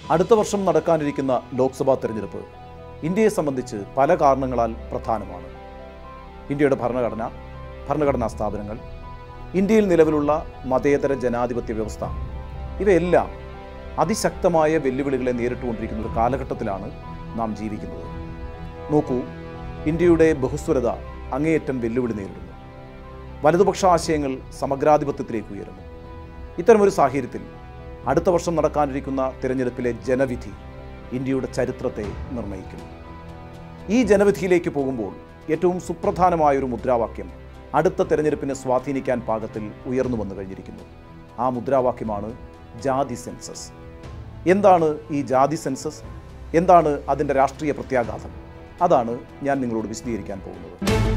അടുത്ത വർഷം നടക്കാനിരിക്കുന്ന ലോക്സഭാ തെരഞ്ഞെടുപ്പ് ഇന്ത്യയെ സംബന്ധിച്ച് പല കാരണങ്ങളാൽ പ്രധാനമാണ് ഇന്ത്യയുടെ ഭരണഘടന ഭരണഘടനാ സ്ഥാപനങ്ങൾ ഇന്ത്യയിൽ നിലവിലുള്ള മതേതര ജനാധിപത്യ വ്യവസ്ഥ ഇവയെല്ലാം അതിശക്തമായ വെല്ലുവിളികളെ നേരിട്ടുകൊണ്ടിരിക്കുന്ന ഒരു കാലഘട്ടത്തിലാണ് നാം ജീവിക്കുന്നത് നോക്കൂ ഇന്ത്യയുടെ ബഹുസ്വരത അങ്ങേയറ്റം വെല്ലുവിളി നേരിടുന്നു വലതുപക്ഷ ആശയങ്ങൾ സമഗ്രാധിപത്യത്തിലേക്ക് ഉയരുന്നു ഇത്തരമൊരു സാഹചര്യത്തിൽ അടുത്ത വർഷം നടക്കാനിരിക്കുന്ന തിരഞ്ഞെടുപ്പിലെ ജനവിധി ഇന്ത്യയുടെ ചരിത്രത്തെ നിർണ്ണയിക്കുന്നു ഈ ജനവിധിയിലേക്ക് പോകുമ്പോൾ ഏറ്റവും സുപ്രധാനമായൊരു മുദ്രാവാക്യം അടുത്ത തെരഞ്ഞെടുപ്പിനെ സ്വാധീനിക്കാൻ പാകത്തിൽ ഉയർന്നു വന്നു കഴിഞ്ഞിരിക്കുന്നു ആ മുദ്രാവാക്യമാണ് ജാതി സെൻസസ് എന്താണ് ഈ ജാതി സെൻസസ് എന്താണ് അതിൻ്റെ രാഷ്ട്രീയ പ്രത്യാഘാതം അതാണ് ഞാൻ നിങ്ങളോട് വിശദീകരിക്കാൻ പോകുന്നത്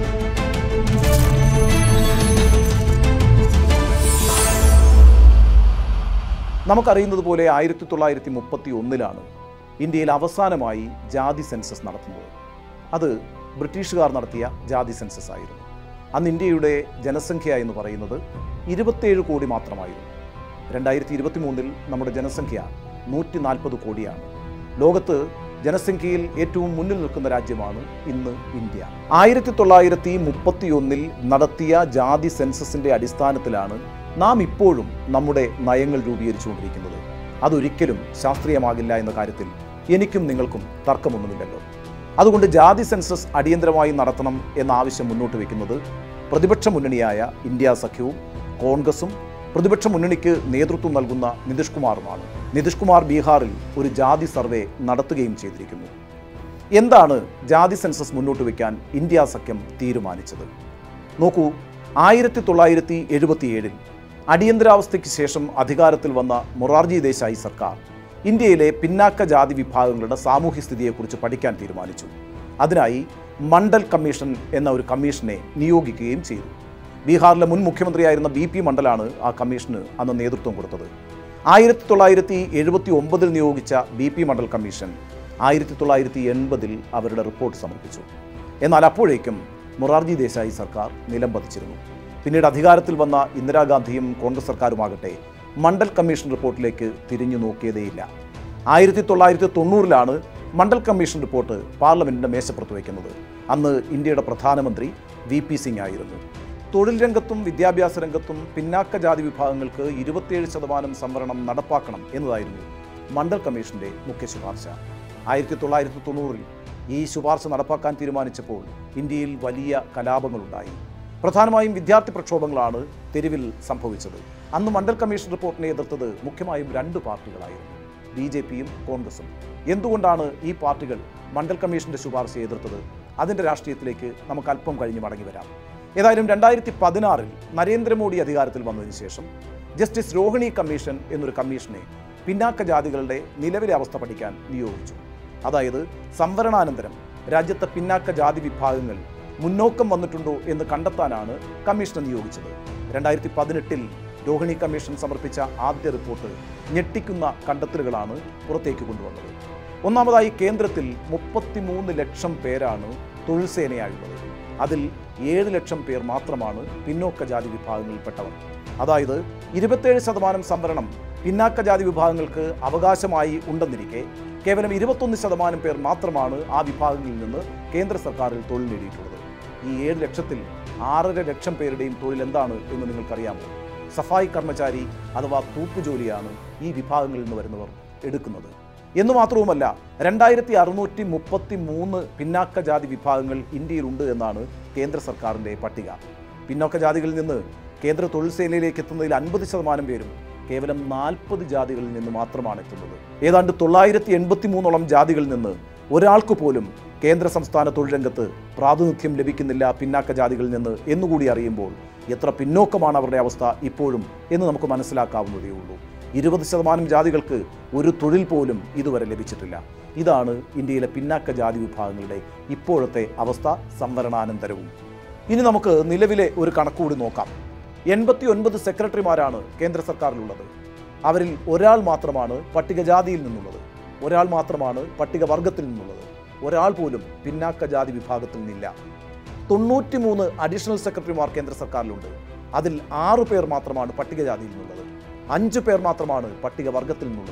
നമുക്കറിയുന്നത് പോലെ ആയിരത്തി തൊള്ളായിരത്തി മുപ്പത്തി ഒന്നിലാണ് ഇന്ത്യയിൽ അവസാനമായി ജാതി സെൻസസ് നടത്തുന്നത് അത് ബ്രിട്ടീഷുകാർ നടത്തിയ ജാതി സെൻസസ് ആയിരുന്നു അന്ന് ഇന്ത്യയുടെ ജനസംഖ്യ എന്ന് പറയുന്നത് ഇരുപത്തേഴ് കോടി മാത്രമായിരുന്നു രണ്ടായിരത്തി ഇരുപത്തി മൂന്നിൽ നമ്മുടെ ജനസംഖ്യ നൂറ്റി നാൽപ്പത് കോടിയാണ് ലോകത്ത് ജനസംഖ്യയിൽ ഏറ്റവും മുന്നിൽ നിൽക്കുന്ന രാജ്യമാണ് ഇന്ന് ഇന്ത്യ ആയിരത്തി തൊള്ളായിരത്തി മുപ്പത്തി ഒന്നിൽ നടത്തിയ ജാതി സെൻസസിന്റെ അടിസ്ഥാനത്തിലാണ് നാം ഇപ്പോഴും നമ്മുടെ നയങ്ങൾ രൂപീകരിച്ചുകൊണ്ടിരിക്കുന്നത് അതൊരിക്കലും ശാസ്ത്രീയമാകില്ല എന്ന കാര്യത്തിൽ എനിക്കും നിങ്ങൾക്കും തർക്കമൊന്നുമില്ലല്ലോ അതുകൊണ്ട് ജാതി സെൻസസ് അടിയന്തരമായി നടത്തണം എന്ന ആവശ്യം മുന്നോട്ട് വയ്ക്കുന്നത് പ്രതിപക്ഷ മുന്നണിയായ ഇന്ത്യ സഖ്യവും കോൺഗ്രസും പ്രതിപക്ഷ മുന്നണിക്ക് നേതൃത്വം നൽകുന്ന നിതീഷ് കുമാറുമാണ് നിതീഷ് കുമാർ ബീഹാറിൽ ഒരു ജാതി സർവേ നടത്തുകയും ചെയ്തിരിക്കുന്നു എന്താണ് ജാതി സെൻസസ് മുന്നോട്ട് വയ്ക്കാൻ ഇന്ത്യ സഖ്യം തീരുമാനിച്ചത് നോക്കൂ ആയിരത്തി തൊള്ളായിരത്തി എഴുപത്തിയേഴിൽ അടിയന്തരാവസ്ഥയ്ക്ക് ശേഷം അധികാരത്തിൽ വന്ന മൊറാർജി ദേശായി സർക്കാർ ഇന്ത്യയിലെ പിന്നാക്ക ജാതി വിഭാഗങ്ങളുടെ സാമൂഹ്യ സ്ഥിതിയെക്കുറിച്ച് പഠിക്കാൻ തീരുമാനിച്ചു അതിനായി മണ്ഡൽ കമ്മീഷൻ എന്ന ഒരു കമ്മീഷനെ നിയോഗിക്കുകയും ചെയ്തു ബീഹാറിലെ മുൻ മുഖ്യമന്ത്രിയായിരുന്ന ബി പി മണ്ഡലാണ് ആ കമ്മീഷന് അന്ന് നേതൃത്വം കൊടുത്തത് ആയിരത്തി തൊള്ളായിരത്തി എഴുപത്തി ഒമ്പതിൽ നിയോഗിച്ച ബി പി മണ്ഡൽ കമ്മീഷൻ ആയിരത്തി തൊള്ളായിരത്തി എൺപതിൽ അവരുടെ റിപ്പോർട്ട് സമർപ്പിച്ചു എന്നാൽ അപ്പോഴേക്കും മൊറാർജി ദേശായി സർക്കാർ നിലം പതിച്ചിരുന്നു പിന്നീട് അധികാരത്തിൽ വന്ന ഇന്ദിരാഗാന്ധിയും കോൺഗ്രസ് സർക്കാരുമാകട്ടെ മണ്ഡൽ കമ്മീഷൻ റിപ്പോർട്ടിലേക്ക് തിരിഞ്ഞു നോക്കിയതേയില്ല ആയിരത്തി തൊള്ളായിരത്തി തൊണ്ണൂറിലാണ് മണ്ഡൽ കമ്മീഷൻ റിപ്പോർട്ട് പാർലമെന്റിന്റെ മേശപ്പുറത്ത് വയ്ക്കുന്നത് അന്ന് ഇന്ത്യയുടെ പ്രധാനമന്ത്രി വി പി സിംഗ് ആയിരുന്നു തൊഴിൽ രംഗത്തും വിദ്യാഭ്യാസ രംഗത്തും പിന്നാക്ക ജാതി വിഭാഗങ്ങൾക്ക് ഇരുപത്തിയേഴ് ശതമാനം സംവരണം നടപ്പാക്കണം എന്നതായിരുന്നു മണ്ഡൽ കമ്മീഷന്റെ മുഖ്യ ശുപാർശ ആയിരത്തി തൊള്ളായിരത്തി തൊണ്ണൂറിൽ ഈ ശുപാർശ നടപ്പാക്കാൻ തീരുമാനിച്ചപ്പോൾ ഇന്ത്യയിൽ വലിയ കലാപങ്ങളുണ്ടായി പ്രധാനമായും വിദ്യാർത്ഥി പ്രക്ഷോഭങ്ങളാണ് തെരുവിൽ സംഭവിച്ചത് അന്ന് മണ്ഡൽ കമ്മീഷൻ റിപ്പോർട്ടിനെ എതിർത്തത് മുഖ്യമായും രണ്ട് പാർട്ടികളായിരുന്നു ബി ജെ പിയും കോൺഗ്രസും എന്തുകൊണ്ടാണ് ഈ പാർട്ടികൾ മണ്ഡൽ കമ്മീഷന്റെ ശുപാർശയെ എതിർത്തത് അതിൻ്റെ രാഷ്ട്രീയത്തിലേക്ക് നമുക്ക് അല്പം കഴിഞ്ഞ് മടങ്ങി വരാം ഏതായാലും രണ്ടായിരത്തി പതിനാറിൽ നരേന്ദ്രമോദി അധികാരത്തിൽ വന്നതിന് ശേഷം ജസ്റ്റിസ് രോഹിണി കമ്മീഷൻ എന്നൊരു കമ്മീഷനെ പിന്നാക്ക ജാതികളുടെ നിലവിലെ അവസ്ഥ പഠിക്കാൻ നിയോഗിച്ചു അതായത് സംവരണാനന്തരം രാജ്യത്തെ പിന്നാക്ക ജാതി വിഭാഗങ്ങൾ മുന്നോക്കം വന്നിട്ടുണ്ടോ എന്ന് കണ്ടെത്താനാണ് കമ്മീഷനെ നിയോഗിച്ചത് രണ്ടായിരത്തി പതിനെട്ടിൽ രോഹിണി കമ്മീഷൻ സമർപ്പിച്ച ആദ്യ റിപ്പോർട്ട് ഞെട്ടിക്കുന്ന കണ്ടെത്തലുകളാണ് പുറത്തേക്ക് കൊണ്ടുവന്നത് ഒന്നാമതായി കേന്ദ്രത്തിൽ മുപ്പത്തിമൂന്ന് ലക്ഷം പേരാണ് തൊഴിൽ സേനയായുള്ളത് അതിൽ ഏഴ് ലക്ഷം പേർ മാത്രമാണ് പിന്നോക്ക ജാതി വിഭാഗങ്ങളിൽപ്പെട്ടവർ അതായത് ഇരുപത്തേഴ് ശതമാനം സംവരണം പിന്നാക്ക ജാതി വിഭാഗങ്ങൾക്ക് അവകാശമായി ഉണ്ടെന്നിരിക്കെ കേവലം ഇരുപത്തൊന്ന് ശതമാനം പേർ മാത്രമാണ് ആ വിഭാഗങ്ങളിൽ നിന്ന് കേന്ദ്ര സർക്കാരിൽ തൊഴിൽ നേടിയിട്ടുള്ളത് ഈ ഏഴ് ലക്ഷത്തിൽ ആറര ലക്ഷം പേരുടെയും തൊഴിൽ എന്താണ് എന്ന് നിങ്ങൾക്കറിയാമോ സഫായി കർമ്മചാരി അഥവാ തൂപ്പുജോലിയാണ് ഈ വിഭാഗങ്ങളിൽ നിന്ന് വരുന്നവർ എടുക്കുന്നത് എന്നു മാത്രവുമല്ല രണ്ടായിരത്തി അറുന്നൂറ്റി മുപ്പത്തി മൂന്ന് പിന്നാക്ക ജാതി വിഭാഗങ്ങൾ ഇന്ത്യയിലുണ്ട് എന്നാണ് കേന്ദ്ര സർക്കാരിൻ്റെ പട്ടിക പിന്നോക്ക ജാതികളിൽ നിന്ന് കേന്ദ്ര തൊഴിൽ സേനയിലേക്ക് എത്തുന്നതിൽ അൻപത് ശതമാനം പേരും കേവലം നാൽപ്പത് ജാതികളിൽ നിന്ന് മാത്രമാണ് എത്തുന്നത് ഏതാണ്ട് തൊള്ളായിരത്തി എൺപത്തി മൂന്നോളം ജാതികളിൽ നിന്ന് ഒരാൾക്ക് പോലും കേന്ദ്ര സംസ്ഥാന തൊഴിൽ രംഗത്ത് പ്രാതിനിധ്യം ലഭിക്കുന്നില്ല പിന്നാക്ക ജാതികളിൽ നിന്ന് എന്നുകൂടി അറിയുമ്പോൾ എത്ര പിന്നോക്കമാണ് അവരുടെ അവസ്ഥ ഇപ്പോഴും എന്ന് നമുക്ക് മനസ്സിലാക്കാവുന്നതേ ഉള്ളൂ ഇരുപത് ശതമാനം ജാതികൾക്ക് ഒരു തൊഴിൽ പോലും ഇതുവരെ ലഭിച്ചിട്ടില്ല ഇതാണ് ഇന്ത്യയിലെ പിന്നാക്ക ജാതി വിഭാഗങ്ങളുടെ ഇപ്പോഴത്തെ അവസ്ഥ സംവരണാനന്തരവും ഇനി നമുക്ക് നിലവിലെ ഒരു കണക്കുകൂടി നോക്കാം എൺപത്തി ഒൻപത് സെക്രട്ടറിമാരാണ് കേന്ദ്ര സർക്കാരിലുള്ളത് അവരിൽ ഒരാൾ മാത്രമാണ് പട്ടികജാതിയിൽ നിന്നുള്ളത് ഒരാൾ മാത്രമാണ് പട്ടികവർഗത്തിൽ നിന്നുള്ളത് ഒരാൾ പോലും പിന്നാക്ക ജാതി വിഭാഗത്തിൽ നിന്നില്ല തൊണ്ണൂറ്റി മൂന്ന് അഡീഷണൽ സെക്രട്ടറിമാർ കേന്ദ്ര സർക്കാരിലുണ്ട് അതിൽ ആറു പേർ മാത്രമാണ് പട്ടികജാതിയിൽ നിന്നുള്ളത് അഞ്ച് പേർ മാത്രമാണ് പട്ടികവർഗത്തിൽ നിന്നുള്ളത്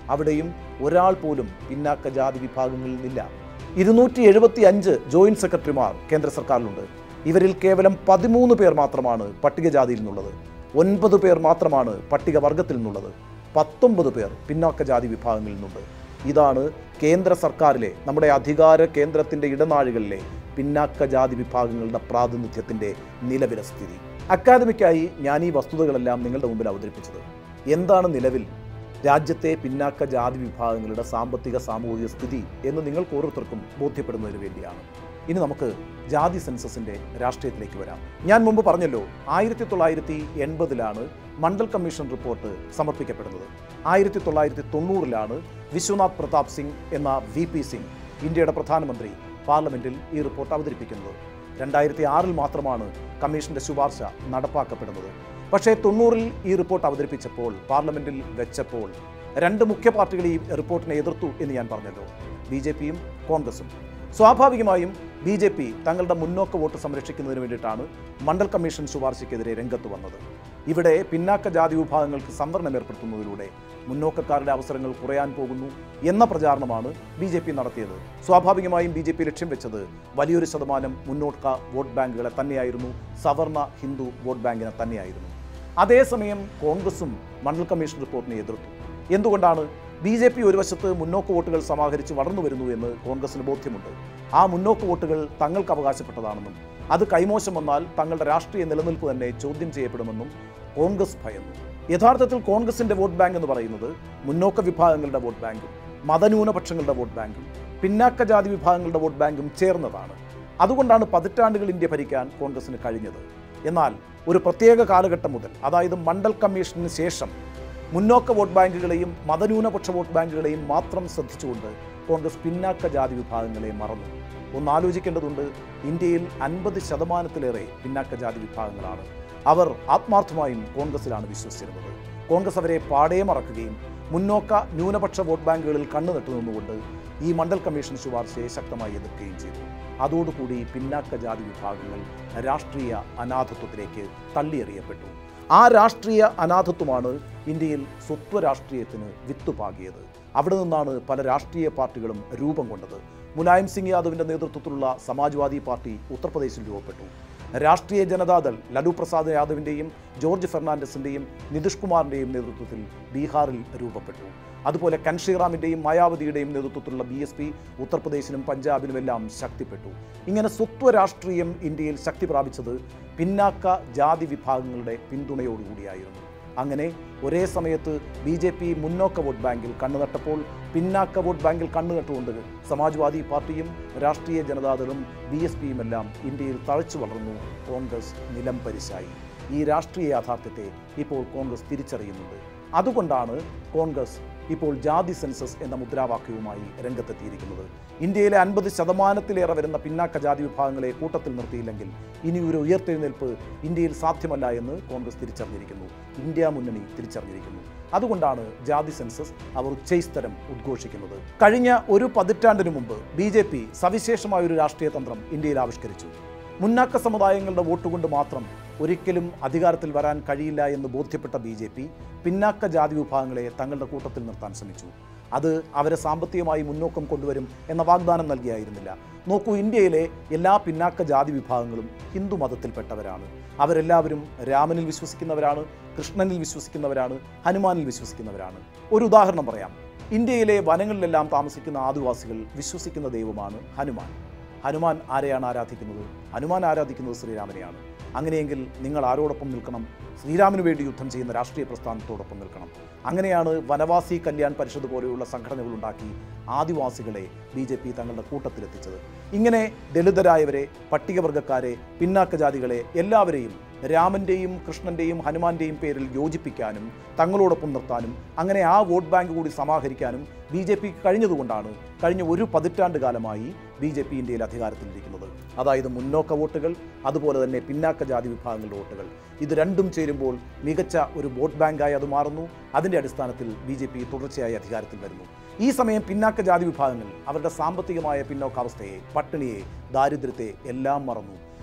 അവിടെയും ഒരാൾ പോലും പിന്നാക്ക ജാതി വിഭാഗങ്ങളിൽ നിന്നില്ല ഇരുന്നൂറ്റി എഴുപത്തി അഞ്ച് ജോയിന്റ് സെക്രട്ടറിമാർ കേന്ദ്ര സർക്കാരിലുണ്ട് ഇവരിൽ കേവലം പതിമൂന്ന് പേർ മാത്രമാണ് പട്ടികജാതിയിൽ നിന്നുള്ളത് ഒൻപത് പേർ മാത്രമാണ് പട്ടികവർഗത്തിൽ നിന്നുള്ളത് പത്തൊമ്പത് പേർ പിന്നാക്ക ജാതി വിഭാഗങ്ങളിൽ നിന്നുണ്ട് ഇതാണ് കേന്ദ്ര സർക്കാരിലെ നമ്മുടെ അധികാര കേന്ദ്രത്തിൻ്റെ ഇടനാഴികളിലെ പിന്നാക്ക ജാതി വിഭാഗങ്ങളുടെ പ്രാതിനിധ്യത്തിൻ്റെ നിലവിലെ സ്ഥിതി അക്കാദമിക്കായി ഞാൻ ഈ വസ്തുതകളെല്ലാം നിങ്ങളുടെ മുമ്പിൽ അവതരിപ്പിച്ചത് എന്താണ് നിലവിൽ രാജ്യത്തെ പിന്നാക്ക ജാതി വിഭാഗങ്ങളുടെ സാമ്പത്തിക സാമൂഹിക സ്ഥിതി എന്ന് നിങ്ങൾക്ക് ഓരോരുത്തർക്കും ബോധ്യപ്പെടുന്നതിന് വേണ്ടിയാണ് ഇനി നമുക്ക് ജാതി സെൻസസിന്റെ രാഷ്ട്രീയത്തിലേക്ക് വരാം ഞാൻ മുമ്പ് പറഞ്ഞല്ലോ ആയിരത്തി തൊള്ളായിരത്തി എൺപതിലാണ് മണ്ഡൽ കമ്മീഷൻ റിപ്പോർട്ട് സമർപ്പിക്കപ്പെടുന്നത് ആയിരത്തി തൊള്ളായിരത്തി തൊണ്ണൂറിലാണ് വിശ്വനാഥ് പ്രതാപ് സിംഗ് എന്ന വി പി സിംഗ് ഇന്ത്യയുടെ പ്രധാനമന്ത്രി പാർലമെന്റിൽ ഈ റിപ്പോർട്ട് അവതരിപ്പിക്കുന്നത് രണ്ടായിരത്തി ആറിൽ മാത്രമാണ് കമ്മീഷന്റെ ശുപാർശ നടപ്പാക്കപ്പെടുന്നത് പക്ഷേ തൊണ്ണൂറിൽ ഈ റിപ്പോർട്ട് അവതരിപ്പിച്ചപ്പോൾ പാർലമെന്റിൽ വെച്ചപ്പോൾ രണ്ട് മുഖ്യ പാർട്ടികൾ ഈ റിപ്പോർട്ടിനെ എതിർത്തു എന്ന് ഞാൻ പറഞ്ഞല്ലോ ബി ജെ പിയും കോൺഗ്രസും സ്വാഭാവികമായും ബി ജെ പി തങ്ങളുടെ മുന്നോക്ക വോട്ട് സംരക്ഷിക്കുന്നതിന് വേണ്ടിയിട്ടാണ് മണ്ഡൽ കമ്മീഷൻ ശുപാർശയ്ക്കെതിരെ രംഗത്ത് വന്നത് ഇവിടെ പിന്നാക്ക ജാതി വിഭാഗങ്ങൾക്ക് സംവരണം ഏർപ്പെടുത്തുന്നതിലൂടെ മുന്നോക്കക്കാരുടെ അവസരങ്ങൾ കുറയാൻ പോകുന്നു എന്ന പ്രചാരണമാണ് ബി ജെ പി നടത്തിയത് സ്വാഭാവികമായും ബി ജെ പി ലക്ഷ്യം വെച്ചത് വലിയൊരു ശതമാനം മുന്നോക്ക വോട്ട് ബാങ്കുകളെ തന്നെയായിരുന്നു സവർണ ഹിന്ദു വോട്ട് ബാങ്കിനെ തന്നെയായിരുന്നു അതേസമയം കോൺഗ്രസും മണ്ഡൽ കമ്മീഷൻ റിപ്പോർട്ടിനെ എതിർത്തു എന്തുകൊണ്ടാണ് ബി ജെ പി ഒരു വശത്ത് മുന്നോക്ക വോട്ടുകൾ സമാഹരിച്ച് വളർന്നു വരുന്നു എന്ന് കോൺഗ്രസിന് ബോധ്യമുണ്ട് ആ മുന്നോക്ക വോട്ടുകൾ തങ്ങൾക്ക് അവകാശപ്പെട്ടതാണെന്നും അത് കൈമോശം വന്നാൽ തങ്ങളുടെ രാഷ്ട്രീയ നിലനിൽപ്പ് തന്നെ ചോദ്യം ചെയ്യപ്പെടുമെന്നും കോൺഗ്രസ് ഭയന്നു യഥാർത്ഥത്തിൽ കോൺഗ്രസിന്റെ വോട്ട് ബാങ്ക് എന്ന് പറയുന്നത് മുന്നോക്ക വിഭാഗങ്ങളുടെ വോട്ട് ബാങ്കും മതന്യൂനപക്ഷങ്ങളുടെ വോട്ട് ബാങ്കും പിന്നാക്ക ജാതി വിഭാഗങ്ങളുടെ വോട്ട് ബാങ്കും ചേർന്നതാണ് അതുകൊണ്ടാണ് പതിറ്റാണ്ടുകൾ ഇന്ത്യ ഭരിക്കാൻ കോൺഗ്രസിന് കഴിഞ്ഞത് എന്നാൽ ഒരു പ്രത്യേക കാലഘട്ടം മുതൽ അതായത് മണ്ഡൽ കമ്മീഷന് ശേഷം മുന്നോക്ക വോട്ട് ബാങ്കുകളെയും മതന്യൂനപക്ഷ വോട്ട് ബാങ്കുകളെയും മാത്രം ശ്രദ്ധിച്ചുകൊണ്ട് കോൺഗ്രസ് പിന്നാക്ക ജാതി വിഭാഗങ്ങളെ മറന്നു ഒന്ന് ആലോചിക്കേണ്ടതുണ്ട് ഇന്ത്യയിൽ അൻപത് ശതമാനത്തിലേറെ പിന്നാക്ക ജാതി വിഭാഗങ്ങളാണ് അവർ ആത്മാർത്ഥമായും കോൺഗ്രസിലാണ് വിശ്വസിച്ചിരുന്നത് കോൺഗ്രസ് അവരെ പാടേ മറക്കുകയും മുന്നോക്ക ന്യൂനപക്ഷ വോട്ട് ബാങ്കുകളിൽ കണ്ണു നട്ടു നിന്നുകൊണ്ട് ഈ മണ്ഡൽ കമ്മീഷൻ ശുപാർശയെ ശക്തമായി എതിർക്കുകയും ചെയ്തു അതോടുകൂടി പിന്നാക്ക ജാതി വിഭാഗങ്ങൾ രാഷ്ട്രീയ അനാഥത്വത്തിലേക്ക് തള്ളിയെറിയപ്പെട്ടു ആ രാഷ്ട്രീയ അനാഥത്വമാണ് ഇന്ത്യയിൽ സ്വത്വ രാഷ്ട്രീയത്തിന് വിത്തുപാകിയത് അവിടെ നിന്നാണ് പല രാഷ്ട്രീയ പാർട്ടികളും രൂപം കൊണ്ടത് മുലായം സിംഗ് യാദവിന്റെ നേതൃത്വത്തിലുള്ള സമാജ്വാദി പാർട്ടി ഉത്തർപ്രദേശിൽ രൂപപ്പെട്ടു രാഷ്ട്രീയ ജനതാദൾ ലലു പ്രസാദ് യാദവിൻ്റെയും ജോർജ് ഫെർണാണ്ടസിൻ്റെയും നിതീഷ് കുമാറിൻ്റെയും നേതൃത്വത്തിൽ ബീഹാറിൽ രൂപപ്പെട്ടു അതുപോലെ കൻഷിറാമിൻ്റെയും മായാവതിയുടെയും നേതൃത്വത്തിലുള്ള ബി എസ് പി ഉത്തർപ്രദേശിനും പഞ്ചാബിനുമെല്ലാം ശക്തിപ്പെട്ടു ഇങ്ങനെ സ്വത്വ രാഷ്ട്രീയം ഇന്ത്യയിൽ ശക്തി പ്രാപിച്ചത് പിന്നാക്ക ജാതി വിഭാഗങ്ങളുടെ പിന്തുണയോടുകൂടിയായിരുന്നു അങ്ങനെ ഒരേ സമയത്ത് ബി ജെ പി മുന്നോക്ക വോട്ട് ബാങ്കിൽ കണ്ണുനട്ടപ്പോൾ പിന്നാക്ക വോട്ട് ബാങ്കിൽ കണ്ണുനട്ടുകൊണ്ട് സമാജ്വാദി പാർട്ടിയും രാഷ്ട്രീയ ജനതാദളും ബി എസ് പിയും എല്ലാം ഇന്ത്യയിൽ തഴച്ചു വളർന്നു കോൺഗ്രസ് നിലം പരിശായി ഈ രാഷ്ട്രീയ യാഥാർത്ഥ്യത്തെ ഇപ്പോൾ കോൺഗ്രസ് തിരിച്ചറിയുന്നുണ്ട് അതുകൊണ്ടാണ് കോൺഗ്രസ് ഇപ്പോൾ ജാതി സെൻസസ് എന്ന മുദ്രാവാക്യവുമായി രംഗത്തെത്തിയിരിക്കുന്നത് ഇന്ത്യയിലെ അൻപത് ശതമാനത്തിലേറെ വരുന്ന പിന്നാക്ക ജാതി വിഭാഗങ്ങളെ കൂട്ടത്തിൽ നിർത്തിയില്ലെങ്കിൽ ഇനി ഒരു ഉയർത്തെഴുന്നേൽപ്പ് ഇന്ത്യയിൽ സാധ്യമല്ല എന്ന് കോൺഗ്രസ് തിരിച്ചറിഞ്ഞിരിക്കുന്നു ഇന്ത്യ മുന്നണി തിരിച്ചറിഞ്ഞിരിക്കുന്നു അതുകൊണ്ടാണ് ജാതി സെൻസസ് അവർ ഉച്ചൈസ്തരം ഉദ്ഘോഷിക്കുന്നത് കഴിഞ്ഞ ഒരു പതിറ്റാണ്ടിനു മുമ്പ് ബി ജെ പി സവിശേഷമായ ഒരു രാഷ്ട്രീയ തന്ത്രം ഇന്ത്യയിൽ ആവിഷ്കരിച്ചു മുന്നാക്ക സമുദായങ്ങളുടെ വോട്ടുകൊണ്ട് മാത്രം ഒരിക്കലും അധികാരത്തിൽ വരാൻ കഴിയില്ല എന്ന് ബോധ്യപ്പെട്ട ബി ജെ പി പിന്നാക്ക ജാതി വിഭാഗങ്ങളെ തങ്ങളുടെ കൂട്ടത്തിൽ നിർത്താൻ ശ്രമിച്ചു അത് അവരെ സാമ്പത്തികമായി മുന്നോക്കം കൊണ്ടുവരും എന്ന വാഗ്ദാനം നൽകിയായിരുന്നില്ല നോക്കൂ ഇന്ത്യയിലെ എല്ലാ പിന്നാക്ക ജാതി വിഭാഗങ്ങളും ഹിന്ദു മതത്തിൽപ്പെട്ടവരാണ് അവരെല്ലാവരും രാമനിൽ വിശ്വസിക്കുന്നവരാണ് കൃഷ്ണനിൽ വിശ്വസിക്കുന്നവരാണ് ഹനുമാനിൽ വിശ്വസിക്കുന്നവരാണ് ഒരു ഉദാഹരണം പറയാം ഇന്ത്യയിലെ വനങ്ങളിലെല്ലാം താമസിക്കുന്ന ആദിവാസികൾ വിശ്വസിക്കുന്ന ദൈവമാണ് ഹനുമാൻ ഹനുമാൻ ആരെയാണ് ആരാധിക്കുന്നത് ഹനുമാൻ ആരാധിക്കുന്നത് ശ്രീരാമനെയാണ് അങ്ങനെയെങ്കിൽ നിങ്ങൾ ആരോടൊപ്പം നിൽക്കണം ശ്രീരാമന് വേണ്ടി യുദ്ധം ചെയ്യുന്ന രാഷ്ട്രീയ പ്രസ്ഥാനത്തോടൊപ്പം നിൽക്കണം അങ്ങനെയാണ് വനവാസി കല്യാൺ പരിഷത്ത് പോലെയുള്ള സംഘടനകൾ ഉണ്ടാക്കി ആദിവാസികളെ ബി ജെ പി തങ്ങളുടെ കൂട്ടത്തിലെത്തിച്ചത് ഇങ്ങനെ ദളിതരായവരെ പട്ടികവർഗക്കാരെ പിന്നാക്ക ജാതികളെ എല്ലാവരെയും രാമൻ്റെയും കൃഷ്ണൻ്റെയും ഹനുമാന്റെയും പേരിൽ യോജിപ്പിക്കാനും തങ്ങളോടൊപ്പം നിർത്താനും അങ്ങനെ ആ വോട്ട് ബാങ്ക് കൂടി സമാഹരിക്കാനും ബി ജെ പിക്ക് കഴിഞ്ഞതുകൊണ്ടാണ് കഴിഞ്ഞ ഒരു പതിറ്റാണ്ട് കാലമായി ബി ജെ പി ഇന്ത്യയിൽ അധികാരത്തിലിരിക്കുന്നത് അതായത് മുന്നോക്ക വോട്ടുകൾ അതുപോലെ തന്നെ പിന്നാക്ക ജാതി വിഭാഗങ്ങളുടെ വോട്ടുകൾ ഇത് രണ്ടും ചേരുമ്പോൾ മികച്ച ഒരു വോട്ട് ബാങ്കായി അത് മാറുന്നു അതിൻ്റെ അടിസ്ഥാനത്തിൽ ബി ജെ പി തുടർച്ചയായി അധികാരത്തിൽ വരുന്നു ഈ സമയം പിന്നാക്ക ജാതി വിഭാഗങ്ങൾ അവരുടെ സാമ്പത്തികമായ പിന്നോക്കാവസ്ഥയെ പട്ടിണിയെ ദാരിദ്ര്യത്തെ എല്ലാം മറന്നു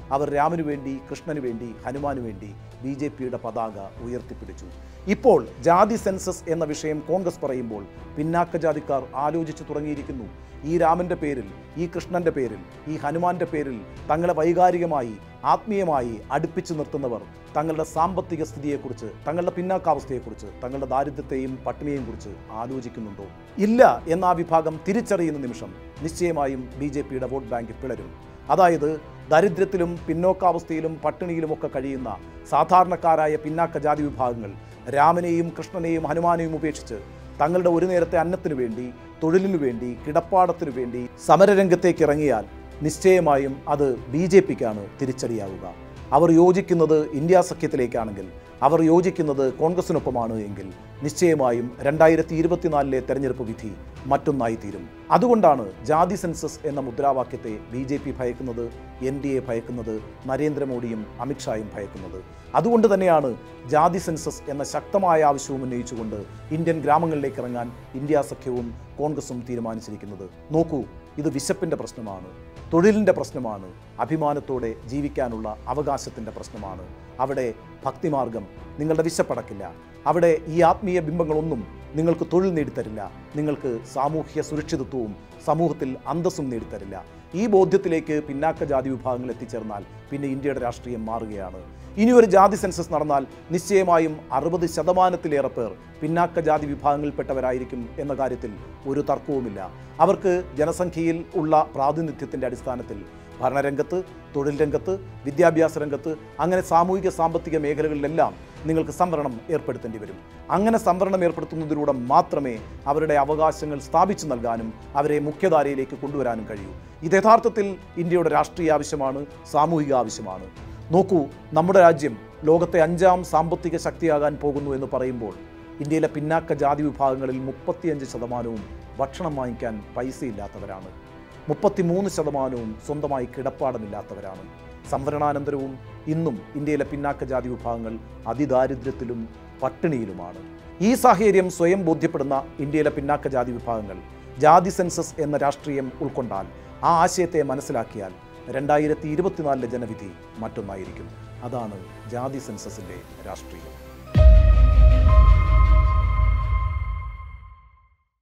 അവർ രാമനു വേണ്ടി കൃഷ്ണന് വേണ്ടി ഹനുമാനു വേണ്ടി ബി ജെ പിയുടെ പതാക ഉയർത്തിപ്പിടിച്ചു ഇപ്പോൾ ജാതി സെൻസസ് എന്ന വിഷയം കോൺഗ്രസ് പറയുമ്പോൾ പിന്നാക്ക ജാതിക്കാർ ആലോചിച്ചു തുടങ്ങിയിരിക്കുന്നു ഈ രാമൻ്റെ പേരിൽ ഈ കൃഷ്ണൻ്റെ പേരിൽ ഈ ഹനുമാന്റെ പേരിൽ തങ്ങളെ വൈകാരികമായി ആത്മീയമായി അടുപ്പിച്ചു നിർത്തുന്നവർ തങ്ങളുടെ സാമ്പത്തിക സ്ഥിതിയെക്കുറിച്ച് തങ്ങളുടെ പിന്നാക്കാവസ്ഥയെക്കുറിച്ച് തങ്ങളുടെ ദാരിദ്ര്യത്തെയും പട്ടിണിയെയും കുറിച്ച് ആലോചിക്കുന്നുണ്ടോ ഇല്ല എന്ന ആ വിഭാഗം തിരിച്ചറിയുന്ന നിമിഷം നിശ്ചയമായും ബി ജെ പിയുടെ വോട്ട് ബാങ്ക് പിളരും അതായത് ദരിദ്രത്തിലും പിന്നോക്കാവസ്ഥയിലും പട്ടിണിയിലുമൊക്കെ കഴിയുന്ന സാധാരണക്കാരായ പിന്നാക്ക ജാതി വിഭാഗങ്ങൾ രാമനെയും കൃഷ്ണനെയും ഹനുമാനെയും ഉപേക്ഷിച്ച് തങ്ങളുടെ ഒരു നേരത്തെ അന്നത്തിനു വേണ്ടി തൊഴിലിനു വേണ്ടി കിടപ്പാടത്തിനു വേണ്ടി സമരരംഗത്തേക്ക് ഇറങ്ങിയാൽ നിശ്ചയമായും അത് ബി ജെ പിക്കാണ് തിരിച്ചടിയാവുക അവർ യോജിക്കുന്നത് ഇന്ത്യ സഖ്യത്തിലേക്കാണെങ്കിൽ അവർ യോജിക്കുന്നത് കോൺഗ്രസിനൊപ്പമാണ് എങ്കിൽ നിശ്ചയമായും രണ്ടായിരത്തി ഇരുപത്തിനാലിലെ തെരഞ്ഞെടുപ്പ് വിധി മറ്റൊന്നായി തീരും അതുകൊണ്ടാണ് ജാതി സെൻസസ് എന്ന മുദ്രാവാക്യത്തെ ബി ജെ പി ഭയക്കുന്നത് എൻ ഡി എ ഭയക്കുന്നത് നരേന്ദ്രമോദിയും അമിത്ഷായും ഭയക്കുന്നത് അതുകൊണ്ട് തന്നെയാണ് ജാതി സെൻസസ് എന്ന ശക്തമായ ആവശ്യവും ഉന്നയിച്ചുകൊണ്ട് ഇന്ത്യൻ ഗ്രാമങ്ങളിലേക്ക് ഇറങ്ങാൻ ഇന്ത്യ സഖ്യവും കോൺഗ്രസും തീരുമാനിച്ചിരിക്കുന്നത് നോക്കൂ ഇത് വിശപ്പിൻ്റെ പ്രശ്നമാണ് തൊഴിലിൻ്റെ പ്രശ്നമാണ് അഭിമാനത്തോടെ ജീവിക്കാനുള്ള അവകാശത്തിൻ്റെ പ്രശ്നമാണ് അവിടെ ഭക്തിമാർഗം നിങ്ങളുടെ വിശപ്പടക്കില്ല അവിടെ ഈ ആത്മീയ ബിംബങ്ങളൊന്നും നിങ്ങൾക്ക് തൊഴിൽ നേടിത്തരില്ല നിങ്ങൾക്ക് സാമൂഹ്യ സുരക്ഷിതത്വവും സമൂഹത്തിൽ അന്തസ്സും നേടിത്തരില്ല ഈ ബോധ്യത്തിലേക്ക് പിന്നാക്ക ജാതി വിഭാഗങ്ങൾ എത്തിച്ചേർന്നാൽ പിന്നെ ഇന്ത്യയുടെ രാഷ്ട്രീയം മാറുകയാണ് ഇനി ഒരു ജാതി സെൻസസ് നടന്നാൽ നിശ്ചയമായും അറുപത് ശതമാനത്തിലേറെ പേർ പിന്നാക്ക ജാതി വിഭാഗങ്ങളിൽപ്പെട്ടവരായിരിക്കും എന്ന കാര്യത്തിൽ ഒരു തർക്കവുമില്ല അവർക്ക് ജനസംഖ്യയിൽ ഉള്ള പ്രാതിനിധ്യത്തിൻ്റെ അടിസ്ഥാനത്തിൽ ഭരണരംഗത്ത് തൊഴിൽ രംഗത്ത് വിദ്യാഭ്യാസ രംഗത്ത് അങ്ങനെ സാമൂഹിക സാമ്പത്തിക മേഖലകളിലെല്ലാം നിങ്ങൾക്ക് സംവരണം ഏർപ്പെടുത്തേണ്ടി വരും അങ്ങനെ സംവരണം ഏർപ്പെടുത്തുന്നതിലൂടെ മാത്രമേ അവരുടെ അവകാശങ്ങൾ സ്ഥാപിച്ചു നൽകാനും അവരെ മുഖ്യധാരയിലേക്ക് കൊണ്ടുവരാനും കഴിയൂ ഇത് യഥാർത്ഥത്തിൽ ഇന്ത്യയുടെ രാഷ്ട്രീയ ആവശ്യമാണ് സാമൂഹിക ആവശ്യമാണ് നോക്കൂ നമ്മുടെ രാജ്യം ലോകത്തെ അഞ്ചാം സാമ്പത്തിക ശക്തിയാകാൻ പോകുന്നു എന്ന് പറയുമ്പോൾ ഇന്ത്യയിലെ പിന്നാക്ക ജാതി വിഭാഗങ്ങളിൽ മുപ്പത്തിയഞ്ച് ശതമാനവും ഭക്ഷണം വാങ്ങിക്കാൻ പൈസയില്ലാത്തവരാണ് മുപ്പത്തിമൂന്ന് ശതമാനവും സ്വന്തമായി കിടപ്പാടമില്ലാത്തവരാണ് സംവരണാനന്തരവും ഇന്നും ഇന്ത്യയിലെ പിന്നാക്ക ജാതി വിഭാഗങ്ങൾ അതിദാരിദ്ര്യത്തിലും പട്ടിണിയിലുമാണ് ഈ സാഹചര്യം സ്വയം ബോധ്യപ്പെടുന്ന ഇന്ത്യയിലെ പിന്നാക്ക ജാതി വിഭാഗങ്ങൾ ജാതി സെൻസസ് എന്ന രാഷ്ട്രീയം ഉൾക്കൊണ്ടാൽ ആ ആശയത്തെ മനസ്സിലാക്കിയാൽ രണ്ടായിരത്തി ഇരുപത്തിനാലിലെ ജനവിധി മറ്റൊന്നായിരിക്കും അതാണ് ജാതി സെൻസസിൻ്റെ രാഷ്ട്രീയം